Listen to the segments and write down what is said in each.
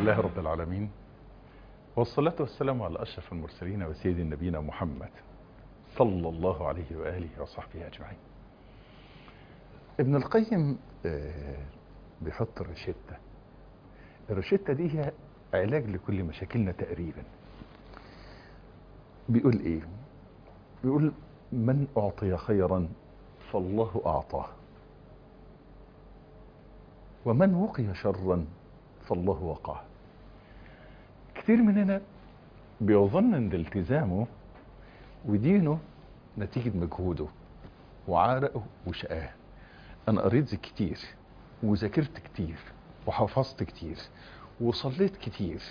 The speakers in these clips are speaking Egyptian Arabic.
لله رب العالمين والصلاة والسلام على أشرف المرسلين وسيد نبينا محمد صلى الله عليه وآله وصحبه أجمعين ابن القيم آه، بيحط الروشتة الروشتة دي هي علاج لكل مشاكلنا تقريبا بيقول ايه بيقول من أعطي خيرا فالله أعطاه ومن وقي شرا فالله وقاه كتير مننا بيظن ان التزامه ودينه نتيجة مجهوده وعرقه وشقاه انا قريت كتير وذاكرت كتير وحفظت كتير وصليت كتير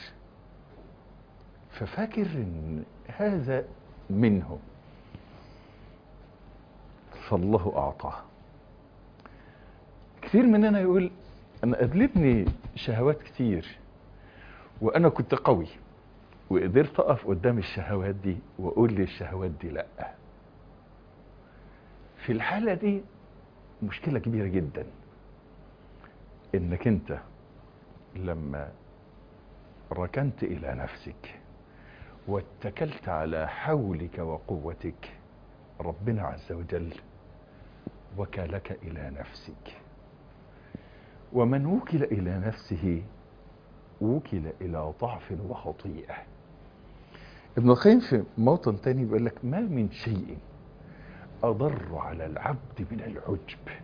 ففاكر ان هذا منه فالله اعطاه كتير مننا يقول انا قابلتني شهوات كتير وانا كنت قوي وقدرت اقف قدام الشهوات دي واقول للشهوات دي لا في الحالة دي مشكلة كبيرة جدا انك انت لما ركنت الى نفسك واتكلت على حولك وقوتك ربنا عز وجل وكلك الى نفسك ومن وكل الى نفسه وكل الى ضعف وخطيئه ابن القيم في موطن تاني بيقول لك ما من شيء اضر على العبد من العجب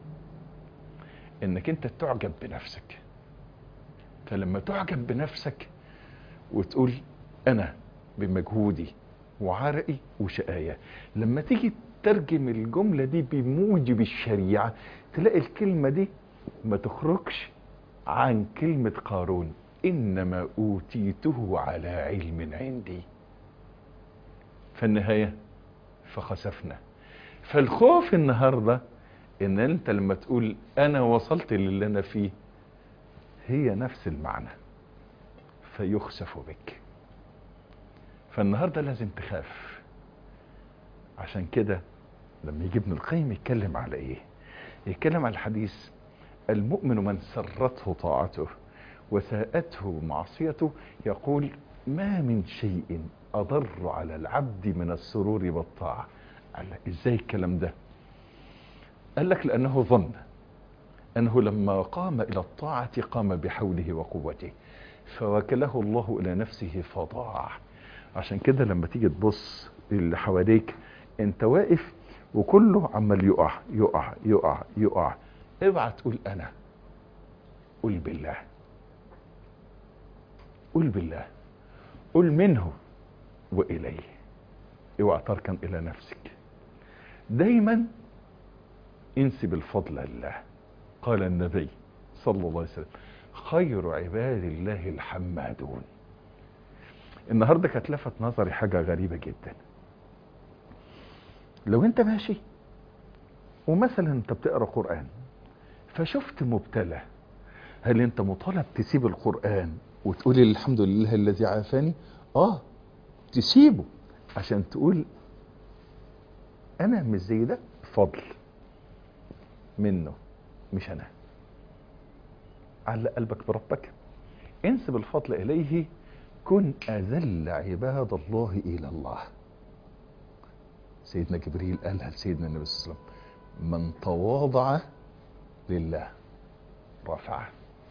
انك انت تعجب بنفسك فلما تعجب بنفسك وتقول انا بمجهودي وعرقي وشقايا لما تيجي تترجم الجملة دي بموجب الشريعة تلاقي الكلمة دي ما تخرجش عن كلمة قارون إنما أوتيته على علم عندي فالنهاية فخسفنا فالخوف النهاردة إن أنت لما تقول أنا وصلت للي أنا فيه هي نفس المعنى فيخسف بك فالنهاردة لازم تخاف عشان كده لما يجي ابن القيم يتكلم على ايه يتكلم على الحديث المؤمن من سرته طاعته وساءته معصيته يقول ما من شيء أضر على العبد من السرور والطاعة قال لك ازاي الكلام ده قال لك لأنه ظن أنه لما قام إلى الطاعة قام بحوله وقوته فوكله الله إلى نفسه فضاع عشان كده لما تيجي تبص اللي حواليك انت واقف وكله عمال يقع يقع يقع يقع اوعى تقول انا قل بالله قل بالله قل منه واليه اوعى تركن الى نفسك دايما انسب الفضل لله قال النبي صلى الله عليه وسلم خير عباد الله الحمادون النهارده كانت لفت نظري حاجه غريبه جدا لو انت ماشي ومثلا انت بتقرا قران فشفت مبتلى هل انت مطالب تسيب القران وتقول الحمد لله الذي عافاني اه تسيبه عشان تقول انا مش زي ده فضل منه مش انا علق قلبك بربك انسب الفضل اليه كن اذل عباد الله الى الله سيدنا جبريل قالها لسيدنا النبي صلى الله عليه وسلم من تواضع لله رفعه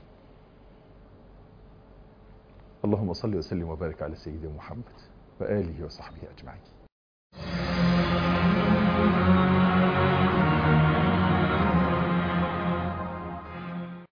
اللهم صل وسلم وبارك على سيدنا محمد وآله وصحبه أجمعين